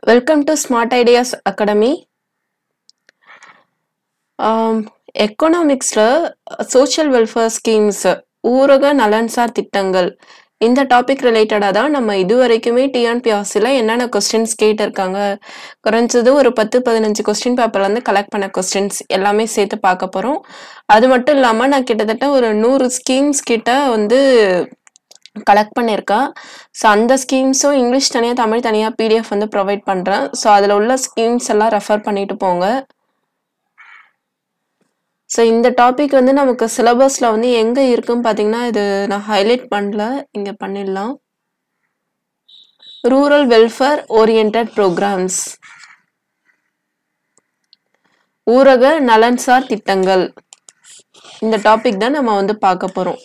welcome to smart ideas academy எக்கனாமிக்ஸில் social welfare schemes ஊரக நலன்சார் திட்டங்கள் இந்த டாபிக் ரிலேட்டடாக தான் நம்ம இது வரைக்குமே டிஎன்பிஆர்சியில் என்னென்ன கொஸ்டின்ஸ் கேட்டிருக்காங்க குறைஞ்சது ஒரு பத்து பதினஞ்சு கொஸ்டின் பேப்பர்லேருந்து கலெக்ட் பண்ண கொஸ்டின்ஸ் எல்லாமே சேர்த்து பார்க்க போகிறோம் அது மட்டும் இல்லாமல் நான் கிட்டத்தட்ட ஒரு நூறு ஸ்கீம்ஸ் கிட்ட வந்து கலெக்ட் பண்ணியிருக்கேன் ஸோ அந்த ஸ்கீம்ஸும் இங்கிலீஷ் தனியாக தமிழ் தனியாக பிடிஎஃப் வந்து ப்ரொவைட் பண்ணுறேன் ஸோ அதில் உள்ள ஸ்கீம்ஸ் எல்லாம் ரெஃபர் பண்ணிட்டு போங்க ஸோ இந்த டாபிக் வந்து நமக்கு சிலபஸில் வந்து எங்கே இருக்குன்னு பார்த்தீங்கன்னா இது நான் ஹைலைட் பண்ணல இங்கே பண்ணிடலாம் ரூரல் வெல்ஃபேர் ஓரியன்ட் ப்ரோக்ராம்ஸ் ஊரக நலன்சார் திட்டங்கள் இந்த டாபிக் தான் நம்ம வந்து பார்க்க போகிறோம்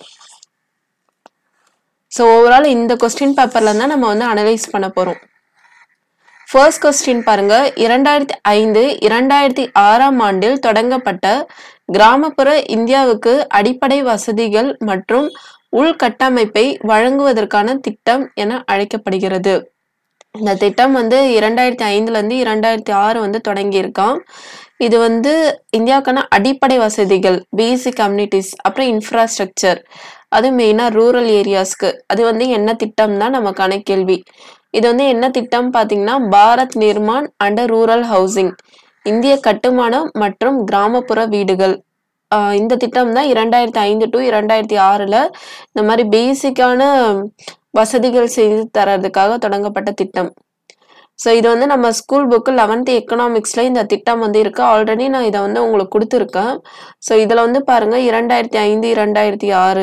ஸோ ஓவரால் இந்த கொஸ்டின் பேப்பர்ல தான் நம்ம வந்து அனலைஸ் பண்ண போகிறோம் ஃபர்ஸ்ட் கொஸ்டின் பாருங்க இரண்டாயிரத்தி ஐந்து இரண்டாயிரத்தி ஆறாம் ஆண்டில் தொடங்கப்பட்ட கிராமப்புற இந்தியாவுக்கு அடிப்படை வசதிகள் மற்றும் உள்கட்டமைப்பை வழங்குவதற்கான திட்டம் என அழைக்கப்படுகிறது இந்த திட்டம் வந்து இரண்டாயிரத்தி ஐந்துலேருந்து இரண்டாயிரத்தி ஆறு வந்து தொடங்கியிருக்கான் இது வந்து இந்தியாவுக்கான அடிப்படை வசதிகள் பேசிக் கம்யூனிட்டிஸ் அப்புறம் இன்ஃப்ராஸ்ட்ரக்சர் அது மெயினாக ரூரல் ஏரியாஸ்க்கு அது வந்து என்ன திட்டம் தான் நமக்கான கேள்வி இது வந்து என்ன திட்டம் பார்த்தீங்கன்னா Bharat Nirman and rural housing இந்திய கட்டுமானம் மற்றும் கிராமப்புற வீடுகள் ஆஹ் இந்த திட்டம் தான் இரண்டாயிரத்தி ஐந்து டு இரண்டாயிரத்தி ஆறில் இந்த மாதிரி பேசிக்கான வசதிகள் செய்து தரதுக்காக தொடங்கப்பட்ட திட்டம் ஸோ இது வந்து நம்ம ஸ்கூல் புக்கு லெவன்த்து எக்கனாமிக்ஸில் இந்த திட்டம் வந்து இருக்குது ஆல்ரெடி நான் இதை வந்து உங்களுக்கு கொடுத்துருக்கேன் ஸோ இதில் வந்து பாருங்கள் இரண்டாயிரத்தி ஐந்து இரண்டாயிரத்தி ஆறு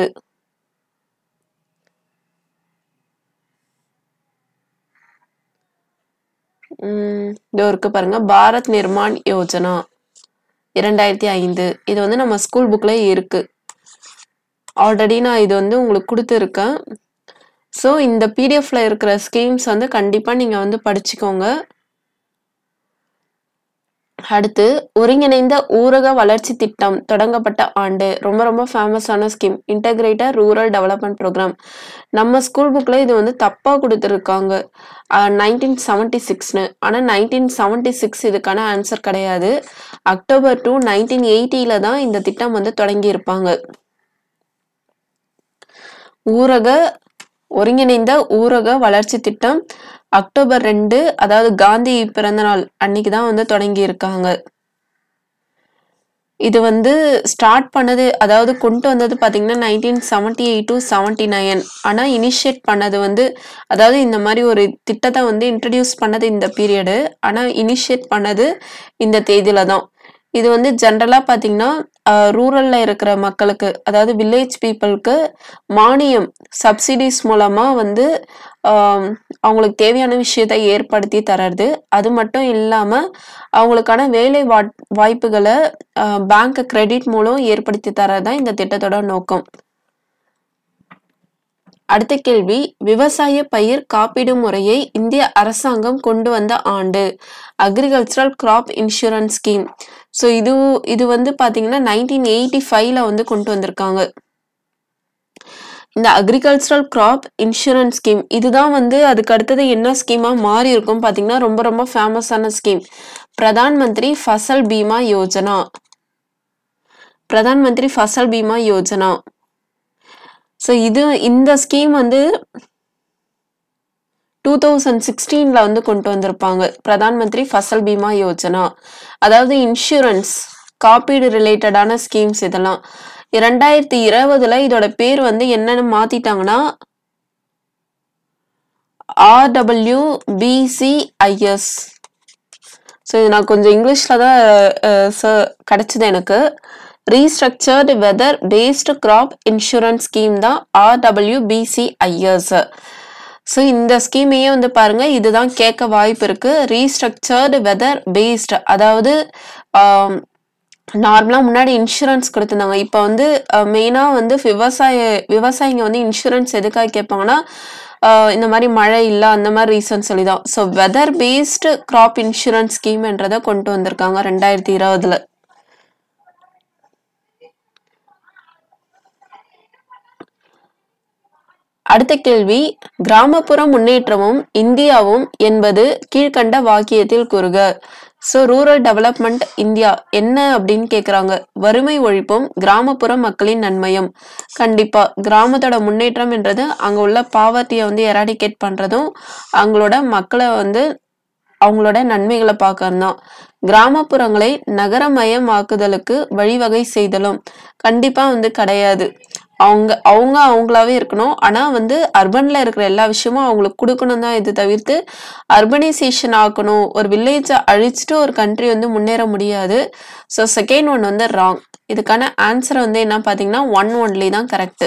இதோ இருக்கு பாருங்க பாரத் நிர்மான் யோஜனா இரண்டாயிரத்தி ஐந்து இது வந்து நம்ம ஸ்கூல் புக்ல இருக்கு ஆல்ரெடி நான் இது வந்து உங்களுக்கு கொடுத்துருக்கேன் ஸோ இந்த பிடிஎஃப்ல இருக்கிற ஸ்கீம்ஸ் வந்து கண்டிப்பா நீங்க வந்து படிச்சுக்கோங்க அடுத்து ஒருங்கிணைந்த ஊரக வளர்ச்சி திட்டம் தொடங்கப்பட்ட ஆண்டு ரொம்ப ரொம்ப ஃபேமஸான scheme integrated rural development programme நம்ம ஸ்கூல் புக்கில் இது வந்து தப்பாக கொடுத்துருக்காங்க நைன்டீன் செவன்டி சிக்ஸ்னு ஆனால் நைன்டீன் செவன்டி சிக்ஸ் இதுக்கான ஆன்சர் கிடையாது அக்டோபர் டூ நைன்டீன் எயிட்டியில் தான் இந்த திட்டம் வந்து தொடங்கியிருப்பாங்க ஊரக ஒருங்கிணைந்த ஊரக வளர்ச்சி திட்டம் அக்டோபர் ரெண்டு அதாவது காந்தி பிறந்த நாள் அன்னைக்கு தான் வந்து தொடங்கி இருக்காங்க இது வந்து ஸ்டார்ட் பண்ணது அதாவது கொண்டு வந்தது பார்த்தீங்கன்னா nineteen seventy eight to seventy nine ஆனால் இனிஷியேட் பண்ணது வந்து அதாவது இந்த மாதிரி ஒரு திட்டத்தை வந்து இன்ட்ரடியூஸ் பண்ணது இந்த பீரியடு ஆனால் இனிஷியேட் பண்ணது இந்த தேதியில தான் இது வந்து ஜென்ரலாக பார்த்தீங்கன்னா ரூரலில் இருக்கிற மக்களுக்கு அதாவது வில்லேஜ் பீப்புளுக்கு மானியம் சப்சிடிஸ் மூலமாக வந்து அவங்களுக்கு தேவையான விஷயத்தை ஏற்படுத்தி தர்றது அது மட்டும் இல்லாமல் அவங்களுக்கான வேலை வா வாய்ப்புகளை பேங்க் கிரெடிட் மூலம் ஏற்படுத்தி தரது தான் இந்த திட்டத்தோட நோக்கம் அடுத்த கேள்வி விவசாய பயிர் காப்பீடு முறையை இந்திய அரசாங்கம் கொண்டு வந்த ஆண்டு agricultural crop insurance scheme so இது இது வந்து பார்த்தீங்கன்னா நைன்டீன் எயிட்டி ஃபைவ்ல வந்து கொண்டு வந்திருக்காங்க இந்த அக்ரிகல்ச்சரல் கிராப் இன்சூரன்ஸ் ஸ்கீம் இதுதான் வந்து அதுக்கு அடுத்தது என்ன ஸ்கீமா மாறி இருக்கும் பார்த்தீங்கன்னா ரொம்ப ரொம்ப ஃபேமஸான ஸ்கீம் பிரதான் மந்திரி ஃபசல் பீமா யோஜனா பிரதான் மந்திரி ஃபசல் பீமா யோஜனா ஸோ இது இந்த ஸ்கீம் வந்து டூ தௌசண்ட் சிக்ஸ்டீனில் வந்து கொண்டு வந்திருப்பாங்க பிரதான் மந்திரி ஃபசல் பீமா யோஜனா அதாவது இன்சூரன்ஸ் காப்பீடு ரிலேட்டடான ஸ்கீம்ஸ் இதெல்லாம் இரண்டாயிரத்தி இருபதுல இதோட பேர் வந்து என்னன்னு மாத்திட்டாங்கன்னா ஆர்டபிள்யூ பிசிஐஎஸ் ஸோ இது நான் கொஞ்சம் இங்கிலீஷில் தான் கிடைச்சது எனக்கு restructured weather based crop insurance scheme தான் ஆர்டபிள்யூபிசிஐஎஸ் ஸோ இந்த ஸ்கீமையே வந்து பாருங்க இதுதான் கேட்க வாய்ப்பு இருக்கு ரீஸ்ட்ரக்சர்டு வெதர் பேஸ்டு அதாவது நார்மலாக முன்னாடி இன்சூரன்ஸ் கொடுத்துருந்தாங்க இப்போ வந்து மெயினாக வந்து விவசாய விவசாயிங்க வந்து இன்சூரன்ஸ் எதுக்காக கேட்பாங்கன்னா இந்த மாதிரி மழை இல்லை அந்த மாதிரி ரீசன் சொல்லி தான் so weather based crop insurance ஸ்கீம்ன்றதை கொண்டு வந்திருக்காங்க ரெண்டாயிரத்தி இருபதுல அடுத்த கேள்வி கிராமப்புற முன்னேற்றமும் இந்தியாவும் என்பது கீழ்கண்ட வாக்கியத்தில் கூறுக ஸோ ரூரல் டெவலப்மெண்ட் இந்தியா என்ன அப்படின்னு கேட்குறாங்க வறுமை ஒழிப்பும் கிராமப்புற மக்களின் நன்மையும் கண்டிப்பா கிராமத்தோட முன்னேற்றம் என்றது அங்க உள்ள பாவர்ட்டியை வந்து எராடிகேட் பண்றதும் அவங்களோட மக்களை வந்து அவங்களோட நன்மைகளை பார்க்கறது தான் கிராமப்புறங்களை நகரமயமாக்குதலுக்கு வழிவகை செய்தலும் கண்டிப்பா வந்து கிடையாது அவங்க அவங்க அவங்களாவே இருக்கணும் ஆனா வந்து அர்பன்ல இருக்கிற எல்லா விஷயமும் அவங்களுக்கு கொடுக்கணும் தான் இது தவிர்த்து அர்பனைசேஷன் ஆக்கணும் ஒரு வில்லேஜை அழிச்சிட்டு ஒரு கண்ட்ரி வந்து முன்னேற முடியாது ஸோ செகண்ட் ஒன் வந்து ராங் இதுக்கான ஆன்சர் வந்து என்ன பார்த்தீங்கன்னா ஒன் ஒன்லி தான் கரெக்ட்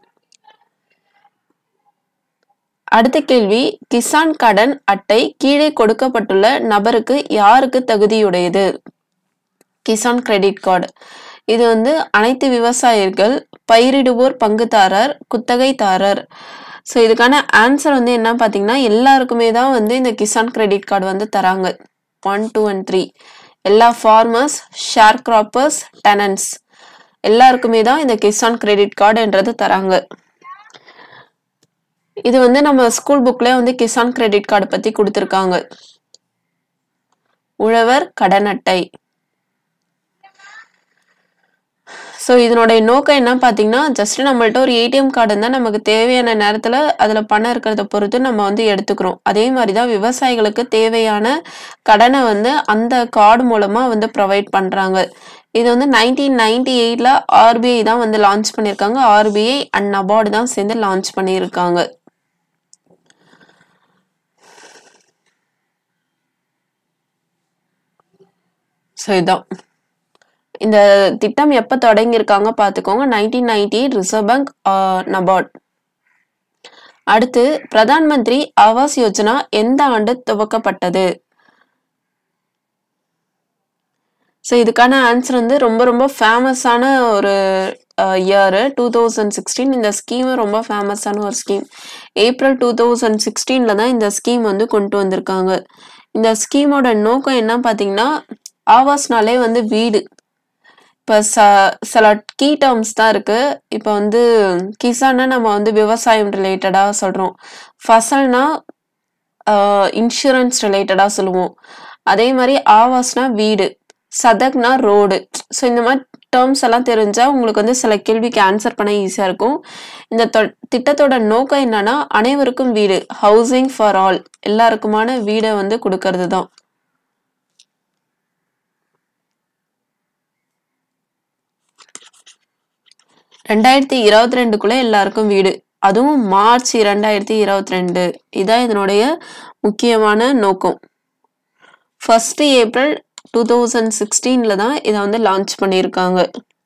அடுத்த கேள்வி கிசான் கடன் அட்டை கீழே கொடுக்கப்பட்டுள்ள நபருக்கு யாருக்கு தகுதியுடையது கிசான் கிரெடிட் கார்டு இது வந்து அனைத்து விவசாயிகள் பயிரிடுவோர் பங்குதாரர் குத்தகைதாரர் ஸோ இதுக்கான ஆன்சர் வந்து என்ன பார்த்தீங்கன்னா எல்லாருக்குமே தான் வந்து இந்த கிசான் கிரெடிட் கார்டு வந்து தராங்க ஒன் டூ அண்ட் த்ரீ எல்லா ஃபார்மர்ஸ் ஷேர் கிராப்பர்ஸ் டெனன்ஸ் எல்லாருக்குமே தான் இந்த கிசான் கிரெடிட் கார்டுன்றது தராங்க இது வந்து நம்ம ஸ்கூல் புக்ல வந்து கிசான் கிரெடிட் கார்டு பத்தி கொடுத்துருக்காங்க உழவர் கடன் அட்டை ஸோ இதனுடைய நோக்கம் என்ன பார்த்தீங்கன்னா ஜஸ்ட் நம்மள்ட்ட ஒரு ஏடிஎம் கார்டு இருந்தால் நமக்கு தேவையான நேரத்தில் அதில் பணம் இருக்கிறத பொறுத்து நம்ம வந்து எடுத்துக்கிறோம் அதே மாதிரி தான் விவசாயிகளுக்கு தேவையான கடனை வந்து அந்த கார்டு மூலமாக வந்து ப்ரொவைட் பண்ணுறாங்க இது வந்து நைன்டீன் நைன்டி எயிட்டில் ஆர்பிஐ தான் வந்து லான்ச் பண்ணியிருக்காங்க ஆர்பிஐ அண்ட் நபார்டு தான் சேர்ந்து லான்ச் பண்ணியிருக்காங்க ஸோ இதான் இந்த திட்டம் எப்போ தொடங்கியிருக்காங்க பார்த்துக்கோங்க nineteen ninety eight reserve bank NABARD அடுத்து பிரதான் மந்திரி ஆவாஸ் யோஜனா எந்த ஆண்டு துவக்கப்பட்டது ஸோ இதுக்கான ஆன்சர் வந்து ரொம்ப ரொம்ப ஃபேமஸான ஒரு இயரு டூ தௌசண்ட் சிக்ஸ்டீன் இந்த ஸ்கீமு ரொம்ப ஃபேமஸான ஒரு ஸ்கீம் ஏப்ரல் டூ தௌசண்ட் சிக்ஸ்டீனில் தான் இந்த ஸ்கீம் வந்து கொண்டு வந்திருக்காங்க இந்த ஸ்கீமோட நோக்கம் என்ன பார்த்தீங்கன்னா ஆவாஸ்னாலே வந்து வீடு இப்போ ச சில கீ டேர்ம்ஸ் தான் இருக்கு இப்போ வந்து கிசான்னா நம்ம வந்து விவசாயம் ரிலேட்டடாக சொல்கிறோம் ஃபசல்னா இன்சூரன்ஸ் ரிலேட்டடாக சொல்லுவோம் அதே மாதிரி ஆவாஸ்னா வீடு சதக்னா ரோடு ஸோ இந்த மாதிரி டேர்ம்ஸ் எல்லாம் தெரிஞ்சா உங்களுக்கு வந்து சில கேள்விக்கு ஆன்சர் பண்ண ஈஸியாக இருக்கும் இந்த தொ- திட்டத்தோட நோக்கம் என்னன்னா அனைவருக்கும் வீடு ஹவுசிங் ஃபார் ஆல் எல்லாருக்குமான வீடை வந்து கொடுக்கறது தான் ரெண்டாயிரத்தி இருபத்தி ரெண்டுக்குள்ள எல்லாருக்கும் வீடு அதுவும் மார்ச் இரண்டாயிரத்தி இருபத்தி ரெண்டு இதான் இதனுடைய முக்கியமான நோக்கம் ஃபர்ஸ்ட் ஏப்ரல் டூ தௌசண்ட் சிக்ஸ்டீன்ல தான் இதை வந்து லான்ச் பண்ணியிருக்காங்க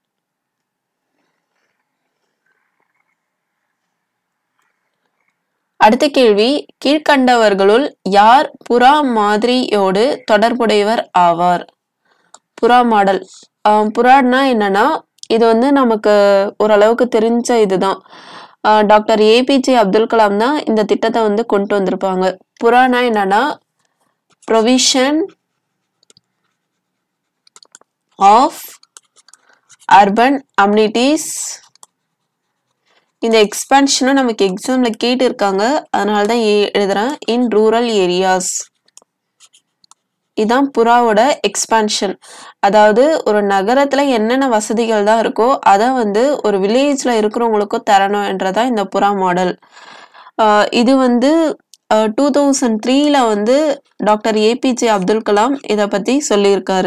அடுத்த கேள்வி கீழ்க்கண்டவர்களுள் யார் புறா மாதிரியோடு தொடர்புடையவர் ஆவார் புறா மாடல் ஆஹ் புறான்னா என்னன்னா இது வந்து நமக்கு ஓரளவுக்கு தெரிஞ்ச இதுதான் ஆஹ் டாக்டர் ஏபிஜே அப்துல் கலாம் தான் இந்த திட்டத்தை வந்து கொண்டு வந்திருப்பாங்க புறானா என்னன்னா ப்ரொவிஷன் ஆஃப் அர்பன் அம்யூனிட்டிஸ் இந்த எக்ஸ்பான்ஷனும் நமக்கு எக்ஸாம்ல கேட்டு இருக்காங்க அதனால தான் ஏ எழுதுறேன் இன் ரூரல் ஏரியாஸ் இதான் புறாவோட எக்ஸ்பான்ஷன் அதாவது ஒரு நகரத்துல என்னென்ன வசதிகள் தான் இருக்கோ அதை வந்து ஒரு வில்லேஜ்ல இருக்கிறவங்களுக்கும் தரணும்ன்றதான் இந்த புறா மாடல் இது வந்து டூ தௌசண்ட் த்ரீல வந்து டாக்டர் ஏபிஜே அப்துல் கலாம் இதை பத்தி சொல்லியிருக்காரு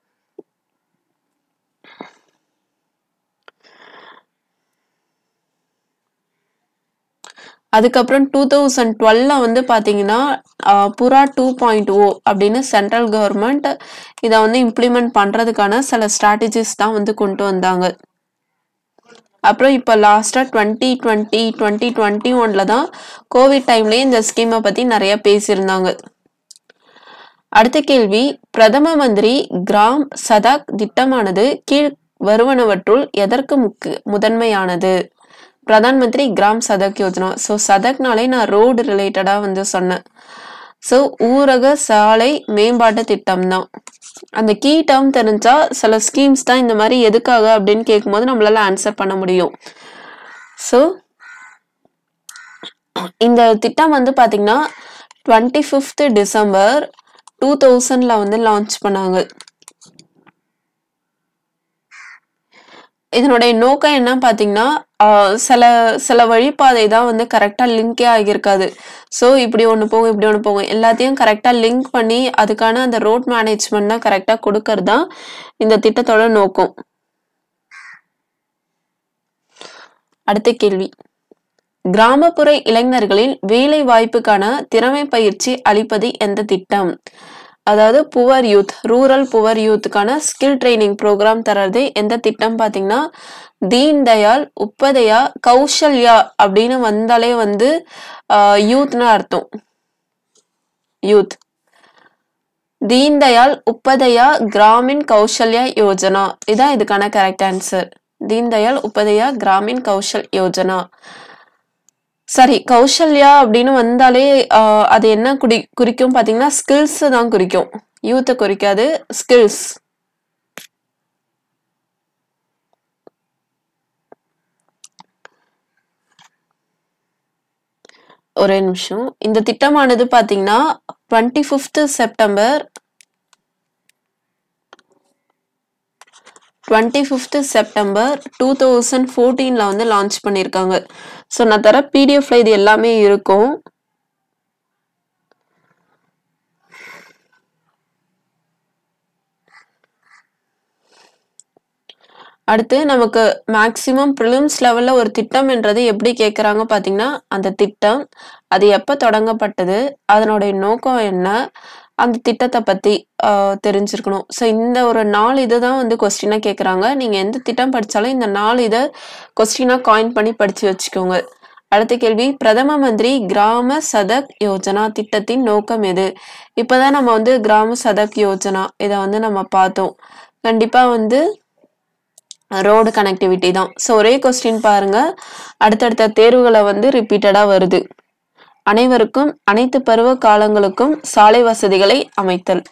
அதுக்கப்புறம் டூ தௌசண்ட் டுவெல்ல வந்து பார்த்தீங்கன்னா ஆஹ், புறா டூ பாயிண்ட் ஓ அப்படின்னு சென்ட்ரல் கவர்மெண்ட் இதை வந்து இம்ப்ளிமெண்ட் பண்ணுறதுக்கான சில ஸ்ட்ராட்டஜிஸ் தான் வந்து கொண்டு வந்தாங்க அப்புறம் இப்போ லாஸ்ட்டாக டுவெண்ட்டி டுவெண்ட்டி டுவெண்ட்டி டுவெண்ட்டி ஒனில் தான் கோவிட் டைம்லேயே இந்த ஸ்கீமை பற்றி நிறைய பேசியிருந்தாங்க அடுத்த கேள்வி பிரதம மந்திரி கிராம் சதக் திட்டமானது கீழ் வருவனவற்றுள் எதற்கு முக்கு முதன்மையானது பிரதான் மந்திரி கிராம் சதக் யோஜனா ஸோ சதக்னாலே நான் ரோடு ரிலேட்டடாக வந்து சொன்னேன் ஸோ ஊரக சாலை மேம்பாட்டு திட்டம் தான் அந்த கீ டேர்ம் தெரிஞ்சா சில ஸ்கீம்ஸ் தான் இந்த மாதிரி எதுக்காக அப்படின்னு கேட்கும்போது நம்மளால ஆன்சர் பண்ண முடியும் ஸோ இந்த திட்டம் வந்து பாத்தீங்கன்னா டுவெண்ட்டி ஃபிஃப்த் டிசம்பர் டூ தௌசண்ட்ல வந்து லான்ச் பண்ணாங்க இதனுடைய நோக்கம் என்ன பார்த்தீங்கன்னா ஆஹ் சில சில வழிபாதை தான் வந்து கரெக்டாக லிங்கே ஆகியிருக்காது ஸோ இப்படி ஒன்று போகும் இப்படி ஒன்று போகும் எல்லாத்தையும் கரெக்டாக லிங்க் பண்ணி அதுக்கான அந்த ரோட் மேனேஜ்மெண்ட் தான் கரெக்டாக கொடுக்கறது தான் இந்த திட்டத்தோட நோக்கம் அடுத்த கேள்வி கிராமப்புற இளைஞர்களின் வேலை வாய்ப்புக்கான திறமை பயிற்சி அளிப்பது எந்த திட்டம் அதாவது புவர் யூத் ரூரல் புவர் யூத்துக்கான ஸ்கில் ட்ரைனிங் ப்ரோக்ராம் தர்றது எந்த திட்டம் பார்த்தீங்கன்னா தீன் தயாள் உப்பதயா கௌசல்யா அப்படின்னு வந்தாலே வந்து யூத்னு அர்த்தம் யூத் தீன் தயாள் உப்பதயா கிராமின் கௌசல்யா யோஜனா இதான் இதுக்கான கரெக்ட் ஆன்சர் தீன் தயாள் உப்பதயா கிராமின் கௌஷல் யோஜனா சரி கௌசல்யா அப்படின்னு வந்தாலே ஆஹ், அது என்ன குடி குறிக்கும் பார்த்தீங்கன்னா ஸ்கில்ஸ் தான் குறிக்கும் யூத்தை குறிக்காது ஸ்கில்ஸ் ஒரே நிமிஷம் இந்த திட்டமானது பார்த்தீங்கன்னா twenty fifth September twenty fifth September two thousand ஃபோர்டீனில் வந்து லான்ச் பண்ணியிருக்காங்க ஸோ நான் தர பிடிஎஃப்ல இது எல்லாமே இருக்கும் அடுத்து நமக்கு மேக்ஸிமம் ப்ரிலிம்ஸ் லெவலில் ஒரு திட்டம்ன்றது எப்படி கேட்குறாங்க பார்த்தீங்கன்னா அந்த திட்டம் அது எப்போ தொடங்கப்பட்டது அதனுடைய நோக்கம் என்ன அந்த திட்டத்தை பற்றி தெரிஞ்சிருக்கணும் ஸோ இந்த ஒரு நாலு இதை தான் வந்து கொஸ்டினாக கேட்குறாங்க நீங்கள் எந்த திட்டம் படித்தாலும் இந்த நாலு இதை கொஸ்டினாக காயின் பண்ணி படித்து வச்சுக்கோங்க அடுத்த கேள்வி பிரதம மந்திரி கிராம சதக் யோஜனா திட்டத்தின் நோக்கம் எது இப்போதான் நம்ம வந்து கிராம சதக் யோஜனா இதை வந்து நம்ம பார்த்தோம் கண்டிப்பாக வந்து ரோடு கனெக்டிவிட்டி தான் ஸோ ஒரே கொஸ்டின் பாருங்க அடுத்தடுத்த தேர்வுகளை வந்து ரிப்பீட்டடாக வருது அனைவருக்கும் அனைத்து பருவ காலங்களுக்கும் சாலை வசதிகளை அமைத்தல்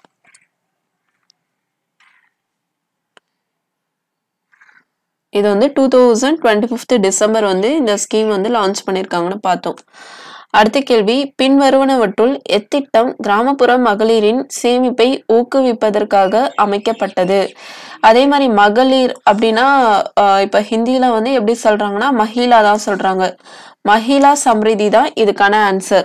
இது வந்து two thousand twenty fifth December வந்து இந்த ஸ்கீம் வந்து லான்ச் பண்ணியிருக்காங்கன்னு பார்த்தோம் அடுத்த கேள்வி பின்வருவனவற்றுள் எத்திட்டம் கிராமப்புற மகளிரின் சேமிப்பை ஊக்குவிப்பதற்காக அமைக்கப்பட்டது அதே மாதிரி மகளிர் அப்படின்னா ஆஹ் இப்ப ஹிந்தியில வந்து எப்படி சொல்றாங்கன்னா மஹிலா தான் சொல்றாங்க மஹிலா சம்ரிதி தான் இதுக்கான answer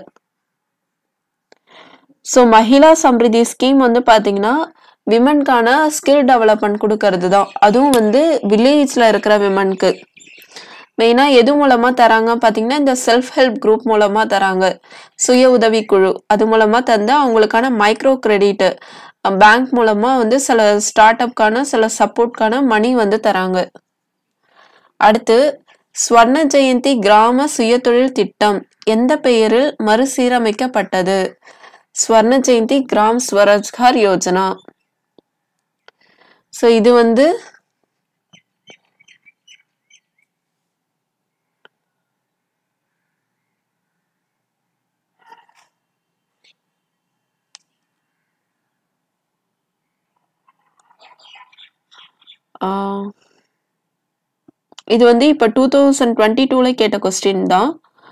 so Mahila Samriddhi scheme வந்து பாத்தீங்கன்னா விமன்கான ஸ்கில் டெவலப்மெண்ட் கொடுக்கறது தான் அதுவும் வந்து வில்லேஜ்ல இருக்கிற விமனுக்கு மெயினாக எது மூலமாக தராங்க பார்த்தீங்கன்னா இந்த செல்ஃப் ஹெல்ப் குரூப் மூலமாக தராங்க சுய உதவி குழு அது மூலமாக தந்து அவங்களுக்கான மைக்ரோ கிரெடிட் பேங்க் மூலமாக வந்து சில ஸ்டார்ட் அப்கான சில சப்போர்ட்கான மணி வந்து தராங்க அடுத்து ஸ்வர்ண ஜெயந்தி கிராம சுயதொழில் திட்டம் எந்த பெயரில் மறுசீரமைக்கப்பட்டது ஸ்வர்ண ஜெயந்தி கிராம் ஸ்வரோஜ்கார் யோஜனா ஸோ இது வந்து ஆஹ், இது வந்து இப்போ டூ தௌசண்ட் டுவெண்ட்டி டூவில் கேட்ட கொஸ்டின் தான்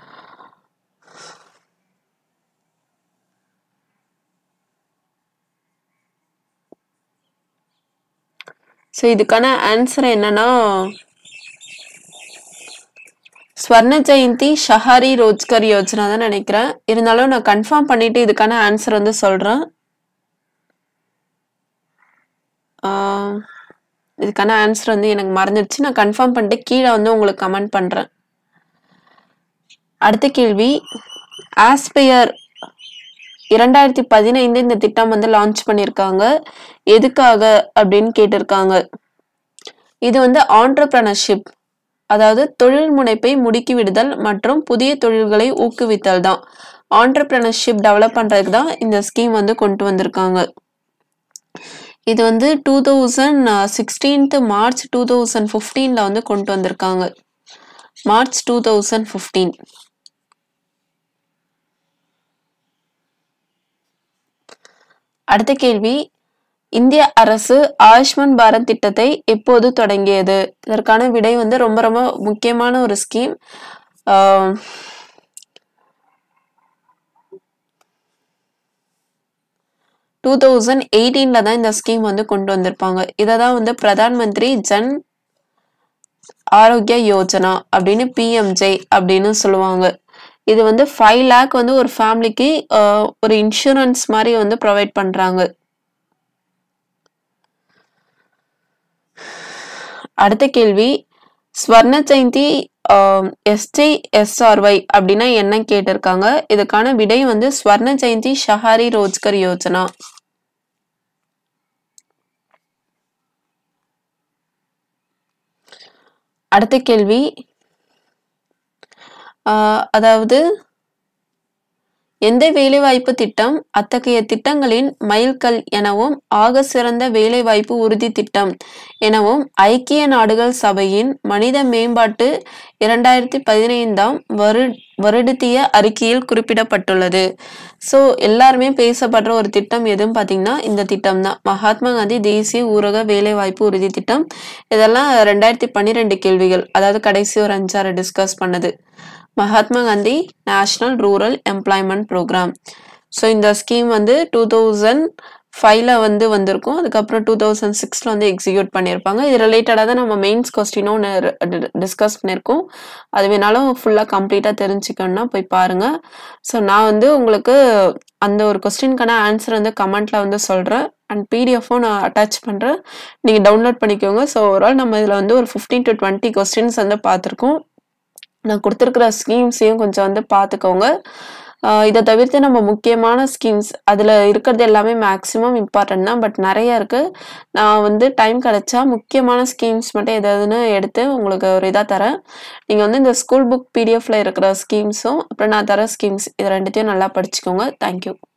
ஸோ இதுக்கான ஆன்சர் என்னன்னா ஸ்வர்ண ஜெயந்தி ஷஹாரி ரோஜ்கர் யோஜனா தான் நினைக்கிறேன் இருந்தாலும் நான் கன்ஃபார்ம் பண்ணிட்டு இதுக்கான ஆன்சர் வந்து சொல்றேன் ஆஹ், இதுக்கான ஆன்சர் வந்து எனக்கு மறந்துடுச்சு நான் கன்ஃபார்ம் பண்ணிட்டு கீழே வந்து உங்களுக்கு கமெண்ட் பண்றேன் அடுத்த கேள்வி ஆஸ்பயர் இரண்டாயிரத்தி பதினைந்து இந்த திட்டம் வந்து லான்ச் பண்ணியிருக்காங்க எதுக்காக அப்படின்னு கேட்டிருக்காங்க இது வந்து ஆண்டர்பிரனர்ஷிப் அதாவது தொழில் முனைப்பை முடுக்கி விடுதல் மற்றும் புதிய தொழில்களை ஊக்குவித்தல் தான் ஆண்டர்பிரனர்ஷிப் டெவலப் பண்றதுக்கு தான் இந்த ஸ்கீம் வந்து கொண்டு வந்திருக்காங்க இது வந்து two thousand sixteenth March two thousand ஃபிஃப்டீனில் வந்து கொண்டு வந்திருக்காங்க மார்ச் டூ தௌசண்ட் ஃபிஃப்டீன் அடுத்த கேள்வி இந்திய அரசு ஆயுஷ்மான் பாரத் திட்டத்தை எப்போது தொடங்கியது இதற்கான விடை வந்து ரொம்ப ரொம்ப முக்கியமான ஒரு ஸ்கீம் ஆஹ் டூ தௌசண்ட் எயிட்டீனில் தான் இந்த ஸ்கீம் வந்து கொண்டு வந்திருப்பாங்க இதை தான் வந்து பிரதான் மந்திரி ஜன் ஆரோக்கிய யோஜனா அப்படின்னு பிஎம்ஜே அப்படின்னு சொல்லுவாங்க இது வந்து ஃபைவ் லேக் வந்து ஒரு ஃபேமிலிக்கு ஒரு இன்சூரன்ஸ் மாதிரி வந்து ப்ரொவைட் பண்ணுறாங்க அடுத்த கேள்வி ஸ்வர்ண ஜெயந்தி எஸ்டி எஸ்ஆர்ஒய் அப்படின்னா என்ன கேட்டிருக்காங்க இதுக்கான விடை வந்து ஸ்வர்ண ஜெயந்தி ஷஹாரி ரோஜ்கர் யோஜனா அடுத்த கேள்வி ஆஹ் அதாவது எந்த வேலைவாய்ப்பு திட்டம் அத்தகைய திட்டங்களின் மைல்கல் எனவும் ஆக சிறந்த வேலைவாய்ப்பு உறுதி திட்டம் எனவும் ஐக்கிய நாடுகள் சபையின் மனித மேம்பாட்டு இரண்டாயிரத்தி பதினைந்தாம் வரு வருடத்திய அறிக்கையில் குறிப்பிடப்பட்டுள்ளது ஸோ எல்லாருமே பேசப்படுற ஒரு திட்டம் எதுன்னு பார்த்தீங்கன்னா இந்த திட்டம் தான் மகாத்மா காந்தி தேசிய ஊரக வேலைவாய்ப்பு உறுதி திட்டம் இதெல்லாம் ரெண்டாயிரத்தி பன்னிரெண்டு கேள்விகள் அதாவது கடைசி ஒரு அஞ்சாறு டிஸ்கஸ் பண்ணது Mahatma Gandhi national rural employment programme so இந்த ஸ்கீம் வந்து டூ தௌசண்ட் ஃபைவ்ல வந்து வந்திருக்கும் அதுக்கப்புறம் டூ தௌசண்ட் சிக்ஸில் வந்து எக்ஸிக்யூட் பண்ணியிருப்பாங்க இது ரிலேட்டடாக தான் நம்ம மெயின்ஸ் கொஸ்டினும் ஒன்று டிஸ்கஸ் பண்ணியிருக்கோம் அது வேணாலும் ஃபுல்லாக கம்ப்ளீட்டாக தெரிஞ்சுக்கணும்னா போய் பாருங்கள் ஸோ நான் வந்து உங்களுக்கு அந்த ஒரு கொஸ்டினுக்கான ஆன்சர் வந்து கமெண்ட்டில் வந்து சொல்கிறேன் அண்ட் பிடிஎஃப்பும் நான் அட்டாச் பண்ணுறேன் நீங்கள் டவுன்லோட் பண்ணிக்கோங்க ஸோ ஓவரால் நம்ம இதில் வந்து ஒரு ஃபிஃப்டீன் டு டுவெண்ட்டி கொஸ்டின்ஸ் வந்து பார்த்துருக்கோம் நான் கொடுத்துருக்குற ஸ்கீம்ஸையும் கொஞ்சம் வந்து பார்த்துக்கோங்க ஆஹ் இதை தவிர்த்து நம்ம முக்கியமான ஸ்கீம்ஸ் அதில் இருக்கிறது எல்லாமே மேக்ஸிமம் இம்பார்ட்டன்ட் தான் பட் நிறைய இருக்குது நான் வந்து டைம் கிடைச்சா முக்கியமான ஸ்கீம்ஸ் மட்டும் எதாவதுன்னு எடுத்து உங்களுக்கு ஒரு இதாக தரேன் நீங்கள் வந்து இந்த ஸ்கூல் புக் பிடிஎஃப்ல இருக்கிற ஸ்கீம்ஸும் அப்புறம் நான் தர ஸ்கீம்ஸ் இது ரெண்டுத்தையும் நல்லா படிச்சுக்கோங்க தேங்க்யூ